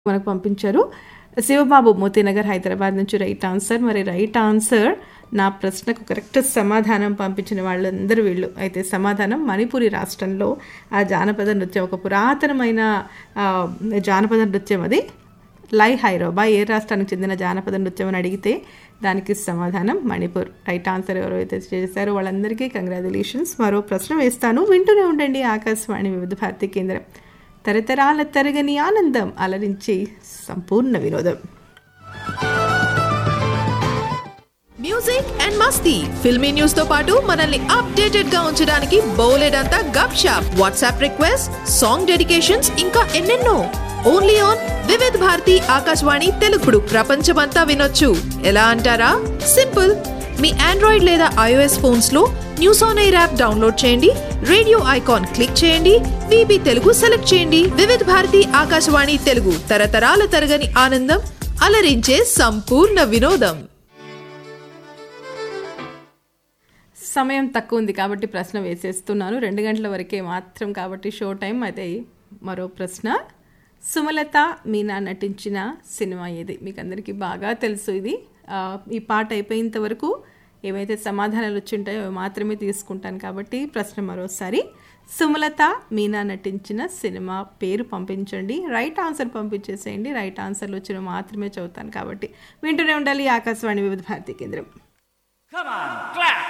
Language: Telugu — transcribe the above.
మనకు పంపించారు శివబాబు మోతీనగర్ హైదరాబాద్ నుంచి రైట్ ఆన్సర్ మరి రైట్ ఆన్సర్ నా ప్రశ్నకు కరెక్ట్ సమాధానం పంపించిన వాళ్ళందరూ వీళ్ళు అయితే సమాధానం మణిపురి రాష్ట్రంలో ఆ జానపద నృత్యం ఒక పురాతనమైన ఆ, జానపద నృత్యం అది లై హైరోబా ఏ రాష్ట్రానికి చెందిన జానపద నృత్యం అని అడిగితే దానికి సమాధానం మణిపూర్ రైట్ ఆన్సర్ ఎవరైతే చేశారో వాళ్ళందరికీ కంగ్రాచులేషన్స్ మరో ప్రశ్న వేస్తాను వింటూనే ఉండండి ఆకాశవాణి వివిధ భారతి కేంద్రం తరతరాల తరగని ఆనందం అలరించి సంపూర్ణ వినోదం మ్యూజిక్ అండ్ మస్తీ ఫిల్మీ న్యూస్ తో పాటు మనల్ని అప్డేటెడ్ గా ఉంచడానికి బోలెడంతా గప్ షాప్ వాట్సాప్ రిక్వెస్ట్ సాంగ్ డెడికేషన్స్ ఇంకా ఎన్నెన్నో ఓన్లీ ఆన్ వివిధ్ భారతి ఆకాశవాణి తెలుగుడు ప్రపంచమంతా వినొచ్చు ఎలా అంటారా సింపుల్ మీ ఆండ్రాయిడ్ లేదా ఐఓఎస్ ఫోన్స్ లో news on air app download చేయండి రేడియో ఐకాన్ క్లిక్ చేయండి విబి తెలుగు సెలెక్ట్ చేయండి వివిధ్ భారతి ఆకాశవాణి తెలుగు తరతరాల తరగని ఆనందం అలరించే సంపూర్ణ వినోదం సమయం తక్కువ ఉంది కాబట్టి ప్రశ్న వేసేస్తున్నాను రెండు గంటల వరకే మాత్రం కాబట్టి షో టైం అయితే మరో ప్రశ్న సుమలత మీనా నటించిన సినిమా ఏది మీకు అందరికీ బాగా తెలుసు ఇది ఆ, ఈ పాట అయిపోయేంత వరకు ఏవైతే సమాధానాలు వచ్చి ఉంటాయో అవి మాత్రమే తీసుకుంటాను కాబట్టి ప్రశ్న మరోసారి సుమలత మీనా నటించిన సినిమా పేరు పంపించండి రైట్ ఆన్సర్ పంపించేసేయండి రైట్ ఆన్సర్లు వచ్చిన మాత్రమే చదువుతాను కాబట్టి వింటూనే ఉండాలి ఆకాశవాణి వివిధ భారతి కేంద్రం Come on, clap!